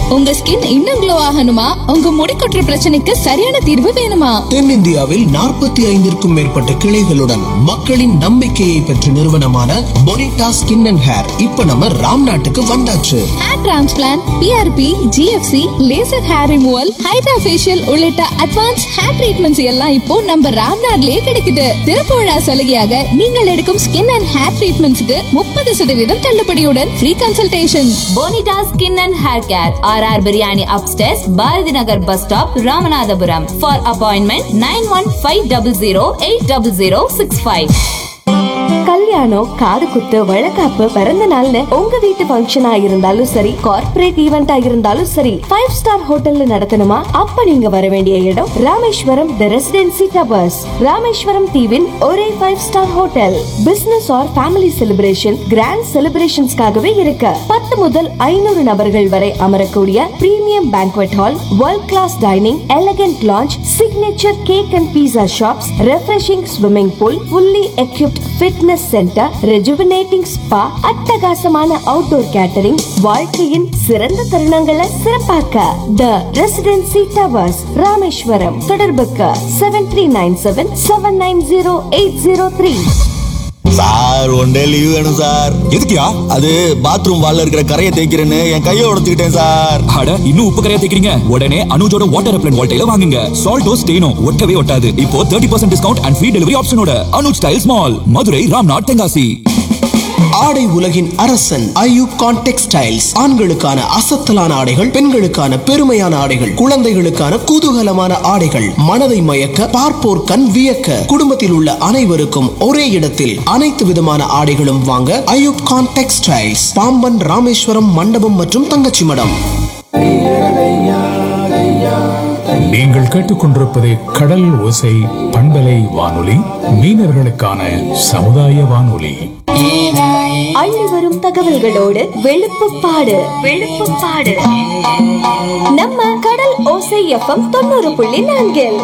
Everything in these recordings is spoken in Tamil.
உங்க ஸ்கின் இன்னும் க்ளோ ஆகணுமா உங்க முடி கொட்டுற பிரச்சனைக்கு சரியான தீர்வு வேணுமா தென்னிந்தியாவில் நாற்பத்தி ஐந்திற்கும் மேற்பட்ட கிளைகளுடன் மக்களின் நம்பிக்கையை பெற்ற நிறுவனமான பொனிட்டா ஸ்கின் அண்ட் ஹேர் இப்ப நம்ம ராம் நாட்டுக்கு வந்தாச்சு hair transplant PRP GFC laser hair removal hydra facial உள்ளிட்ட அட்வான்ஸ் ஹேர் ட்ரீட்மெண்ட்ஸ் எல்லாம் இப்போ நம்ம ராம்நாட்லயே கிடைக்குது திறப்பு விழா சலுகையாக நீங்கள் எடுக்கும் ஸ்கின் அண்ட் ஹேர் ட்ரீட்மெண்ட்ஸ்க்கு முப்பது சதவீதம் தள்ளுபடியுடன் free consultation Bonita skin and hair care R R biryani upstairs Bharathi Nagar bus stop Ramanathapuram for appointment nine one five double zero eight double zero six five கல்யாணம் காது குத்து வழக்காப்பு பிறந்த நாள்னு உங்க வீட்டு ஃபங்க்ஷனா இருந்தாலும் சரி கார்ப்பரேட் ஈவெண்டா இருந்தாலும் சரி ஃபைவ் ஸ்டார் ஹோட்டல்ல நடத்தணுமா அப்ப நீங்க வர வேண்டிய இடம் Rameswaram the Residency Towers Rameswaram தீவின் ஒரே five star hotel business or family celebration grand செலிப்ரேஷன்ஸ்க்காகவே இருக்கு பத்து முதல் ஐநூறு நபர்கள் வரை அமரக்கூடிய premium banquet hall world class dining elegant lounge signature cake and pizza shops refreshing swimming pool fully equipped fitness centre rejuvenating spa அட்டகாசமான அவுட்டோர் கேட்டரிங் வாழ்க்கையின் சிறந்த தருணங்களை சிறப்பாக்க த ரெசிடென்சி டவர்ஸ் ராமேஸ்வரம் தொடர்புக்கு seven three nine seven seven nine zero eight zero three sir one day leave வேணும் சார் எதுக்குயா அது பாத்ரூம் வால்ல இருக்கிற கரையை தேய்க்கிறேன்னு என் கையை உடைச்சுக்கிட்டேன் சார் அட இன்னும் உப்பு கரையா தேக்கிறீங்க உடனே அனுஜோட வாட்டர் ரெப்லன் வால்டைல வாங்குங்க சால்டோ ஸ்டெயினோ ஒட்டவே ஒட்டாது இப்போ thirty percent discount and free delivery ஆப்ஷனோட அனுஜ் ஸ்டைல்ஸ் மால் மதுரை ராம்நாத் தென்காசி ஆடை உலகின் அரசன் ஐயூப் கான் டெக்ஸ்டைல்ஸ் ஆண்களுக்கான அசத்தலான ஆடைகள் பெண்களுக்கான பெருமையான ஆடைகள் குழந்தைகளுக்கான குதூகலமான ஆடைகள் மனதை மயக்க பார்ப்போர் கண் வியக்க குடும்பத்தில் உள்ள அனைவருக்கும் ஒரே இடத்தில் அனைத்து விதமான ஆடைகளும் வாங்க ஐயூப் கான் டெக்ஸ்டைல்ஸ் பாம்பன் ராமேஸ்வரம் மண்டபம் மற்றும் தங்கச்சி மடம் நீங்கள் கேட்டுக்கொண்டிருப்பது கடல் ஓசை பண்பலை வானொலி மீனவர்களுக்கான சமுதாய வானொலி அள்ளி வரும் தகவல்களோடு வெளுப்புப்பாடு வெளுப்புப்பாடு நம்ம கடல் ஓசை எஃப்எம் தொண்ணூறு புள்ளி நான்கில்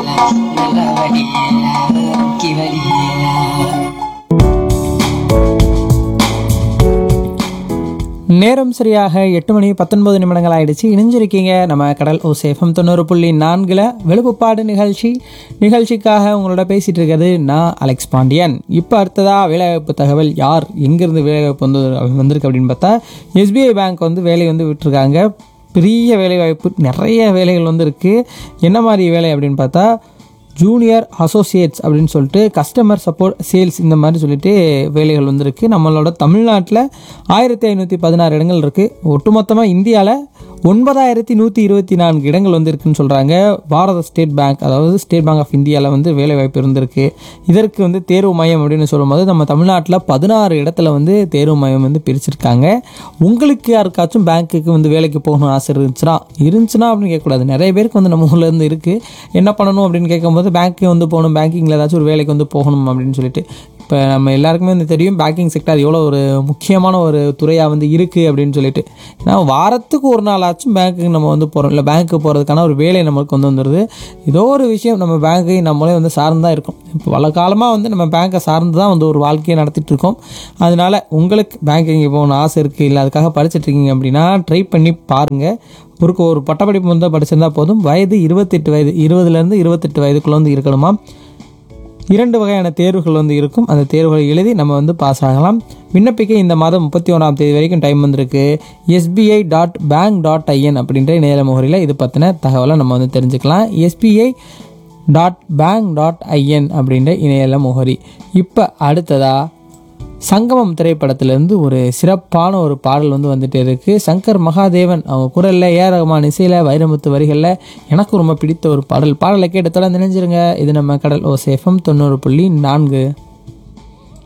நேரம் சரியாக எட்டு மணி பத்தொன்பது நிமிடங்கள் ஆயிடுச்சு இணைஞ்சிருக்கீங்க நம்ம கடல் ஓ சேஃபம் தொண்ணூறு புள்ளி நான்கில் வெளுப்புப்பாடு நிகழ்ச்சி நிகழ்ச்சிக்காக உங்களோட பேசிகிட்டு இருக்கிறது நான் அலெக்ஸ் பாண்டியன் இப்போ அடுத்ததாக வேலைவாய்ப்பு தகவல் யார் எங்கேருந்து வேலைவாய்ப்பு வந்து வந்திருக்கு அப்படின்னு பார்த்தா எஸ்பிஐ பேங்க் வந்து வேலை வந்து விட்டுருக்காங்க பெரிய வேலைவாய்ப்பு நிறைய வேலைகள் வந்து இருக்குது என்ன மாதிரி வேலை அப்படின்னு பார்த்தா ஜூனியர் அசோசியேட்ஸ் அப்படின்னு சொல்லிட்டு கஸ்டமர் சப்போர்ட் சேல்ஸ் இந்த மாதிரி சொல்லிட்டு வேலைகள் வந்திருக்கு நம்மளோட தமிழ்நாட்டில் ஆயிரத்தி ஐநூற்றி பதினாறு இடங்கள் இருக்குது ஒட்டுமொத்தமாக இந்தியாவில் ஒன்பதாயிரத்தி நூற்றி இருபத்தி நான்கு இடங்கள் வந்து இருக்குன்னு சொல்கிறாங்க பாரத ஸ்டேட் பேங்க் அதாவது ஸ்டேட் பேங்க் ஆஃப் இந்தியாவில் வந்து வேலைவாய்ப்பு இருந்திருக்கு இதற்கு வந்து தேர்வு மையம் அப்படின்னு சொல்லும்போது நம்ம தமிழ்நாட்டில் பதினாறு இடத்துல வந்து தேர்வு மையம் வந்து பிரிச்சிருக்காங்க உங்களுக்கு யாருக்காச்சும் பேங்க்குக்கு வந்து வேலைக்கு போகணும்னு ஆசை இருந்துச்சுன்னா இருந்துச்சுன்னா அப்படின்னு கேட்கக்கூடாது நிறைய பேருக்கு வந்து நம்ம ஊர்ல இருந்து இருக்குது என்ன பண்ணணும் அப்படின்னு கேட்கும்போது பேங்க்கு வந்து போகணும் பேங்கிங்கில் ஏதாச்சும் ஒரு வேலைக்கு வந்து போகணும் அப்படின்னு சொல்லிட்டு இப்போ நம்ம எல்லாருக்குமே வந்து தெரியும் பேங்கிங் செக்டர் எவ்வளோ ஒரு முக்கியமான ஒரு துறையாக வந்து இருக்குது அப்படின்னு சொல்லிட்டு ஏன்னா வாரத்துக்கு ஒரு நாள் ஆச்சும் பேங்க்குக்கு நம்ம வந்து போகிறோம் இல்லை பேங்க்கு போகிறதுக்கான ஒரு வேலை நமக்கு வந்து வந்துடுது ஏதோ ஒரு விஷயம் நம்ம பேங்கை நம்மளே வந்து சார்ந்து தான் இருக்கும் இப்போ பல காலமாக வந்து நம்ம பேங்க்கை சார்ந்து தான் வந்து ஒரு வாழ்க்கையை நடத்திட்டு இருக்கோம் அதனால உங்களுக்கு பேங்கிங் போகணும் ஆசை இருக்குது இல்லை அதுக்காக படிச்சுட்டு இருக்கீங்க அப்படின்னா ட்ரை பண்ணி பாருங்கள் ஒரு ஒரு பட்டப்படிப்பு வந்து படிச்சிருந்தா போதும் வயது இருபத்தெட்டு வயது இருபதுலேருந்து இருபத்தெட்டு வயதுக்குள்ளே வந்து இருக்கணுமா இரண்டு வகையான தேர்வுகள் வந்து இருக்கும் அந்த தேர்வுகளை எழுதி நம்ம வந்து பாஸ் ஆகலாம் விண்ணப்பிக்க இந்த மாதம் முப்பத்தி ஒன்றாம் தேதி வரைக்கும் டைம் வந்திருக்கு SBI dot bank dot in அப்படின்ற இணையதள முகரில் இது பற்றின தகவலை நம்ம வந்து தெரிஞ்சுக்கலாம் SBI dot bank dot in அப்படின்ற இணையதள முகரி இப்போ அடுத்ததாக சங்கமம் திரைப்படத்திலிருந்து ஒரு சிறப்பான ஒரு பாடல் வந்து வந்துட்டு இருக்கு சங்கர் மகாதேவன் அவங்க குரலில் ஏ ரகுமான் இசையில் வைரமுத்து வரிகளில் எனக்கு ரொம்ப பிடித்த ஒரு பாடல் பாடலை கேட்டு தொடர்ந்து நினைஞ்சிருங்க இது நம்ம கடல் ஓ சேஃபம் தொண்ணூறு புள்ளி நான்கு